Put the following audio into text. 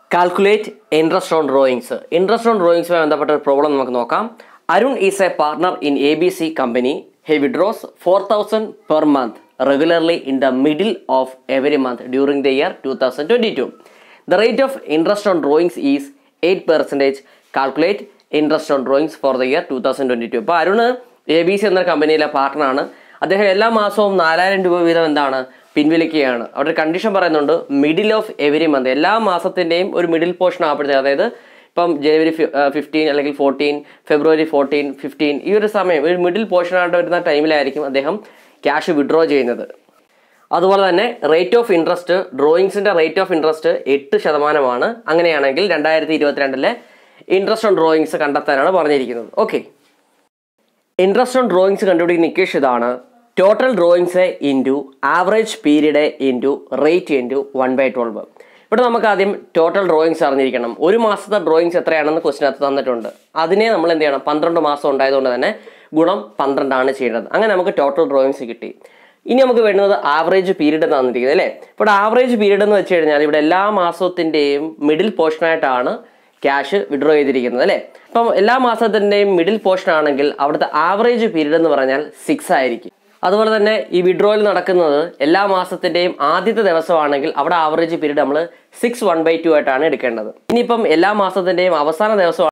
calculate interest on drawings interest on ഡ്രോയിങ്സുമായി ബന്ധപ്പെട്ട ഒരു പ്രോബ്ലം നമുക്ക് നോക്കാം Arun is a partner in A B C company he withdraws four thousand per month regularly in the middle of every month during the year two thousand twenty two the rate of interest on drawings is eight percentage calculate interest on drawings for the year two thousand twenty two അപ്പോൾ Arun A B C എന്ന കമ്പനിയിലെ പാർട്ണറാണ് അദ്ദേഹം എല്ലാ മാസവും നാലായിരം രൂപ വീതം എന്താണ് പിൻവലിക്കുകയാണ് അവിടെ ഒരു കണ്ടീഷൻ പറയുന്നുണ്ട് മിഡിൽ ഓഫ് എവരി മന്ത് എല്ലാ മാസത്തിൻ്റെയും ഒരു മിഡിൽ പോർഷൻ ആകപ്പെടുന്നത് അതായത് ഇപ്പം ജനുവരി ഫിഫ്റ്റീൻ അല്ലെങ്കിൽ ഫോർട്ടീൻ ഫെബ്രുവരി ഫോർട്ടീൻ ഫിഫ്റ്റീൻ ഈ ഒരു സമയം ഒരു മിഡിൽ പോർഷൻ ആയിട്ട് വരുന്ന ടൈമിലായിരിക്കും അദ്ദേഹം ക്യാഷ് വിഡ്രോ ചെയ്യുന്നത് അതുപോലെ തന്നെ റേറ്റ് ഓഫ് ഇൻട്രസ്റ്റ് ഡ്രോയിങ്സിന്റെ റേറ്റ് ഓഫ് ഇൻട്രസ്റ്റ് എട്ട് ശതമാനമാണ് അങ്ങനെയാണെങ്കിൽ രണ്ടായിരത്തി ഇരുപത്തിരണ്ടിലെ ഇൻട്രസ്റ്റ് ഓൺ ഡ്രോയിങ്സ് കണ്ടെത്താനാണ് പറഞ്ഞിരിക്കുന്നത് ഓക്കെ ഇൻട്രസ്റ്റ് ഓൺ ഡ്രോയിങ്സ് കണ്ടുപിടിക്കുന്ന ഇക്വേഷൻ ഇതാണ് total drawings into average period into rate into one by twelve ഇവിടെ നമുക്ക് ആദ്യം ടോട്ടൽ ഡ്രോയിങ്സ് അറിഞ്ഞിരിക്കണം ഒരു മാസത്തെ ഡ്രോയിങ്സ് എത്രയാണെന്ന് ക്വസ്റ്റിനകത്ത് തന്നിട്ടുണ്ട് അതിനെ നമ്മൾ എന്ത് ചെയ്യണം പന്ത്രണ്ട് മാസം ഉണ്ടായതുകൊണ്ട് തന്നെ ഗുണം പന്ത്രണ്ടാണ് ചെയ്യേണ്ടത് അങ്ങനെ നമുക്ക് ടോട്ടൽ ഡ്രോയിങ്സ് കിട്ടി ഇനി നമുക്ക് വേണ്ടുന്നത് ആവറേജ് പീരീഡ് തന്നിരിക്കുന്നത് അല്ലേ ഇവിടെ ആവറേജ് പീരീഡ് എന്ന് വെച്ച് കഴിഞ്ഞാൽ ഇവിടെ എല്ലാ മാസത്തിൻ്റെയും മിഡിൽ പോർഷനായിട്ടാണ് ക്യാഷ് വിഡ്രോ ചെയ്തിരിക്കുന്നത് അല്ലേ അപ്പം എല്ലാ മാസത്തിൻ്റെയും മിഡിൽ പോർഷൻ ആണെങ്കിൽ അവിടുത്തെ ആവറേജ് പീരീഡ് എന്ന് പറഞ്ഞാൽ സിക്സ് ആയിരിക്കും അതുപോലെ തന്നെ ഈ വിഡ്രോയിൽ നടക്കുന്നത് എല്ലാ മാസത്തിൻ്റെയും ആദ്യത്തെ ദിവസമാണെങ്കിൽ അവിടെ ആവറേജ് പീരീഡ് നമ്മൾ സിക്സ് വൺ ബൈ ടു ആയിട്ടാണ് എടുക്കേണ്ടത് ഇനിയിപ്പം എല്ലാ മാസത്തിൻ്റെയും അവസാന ദിവസം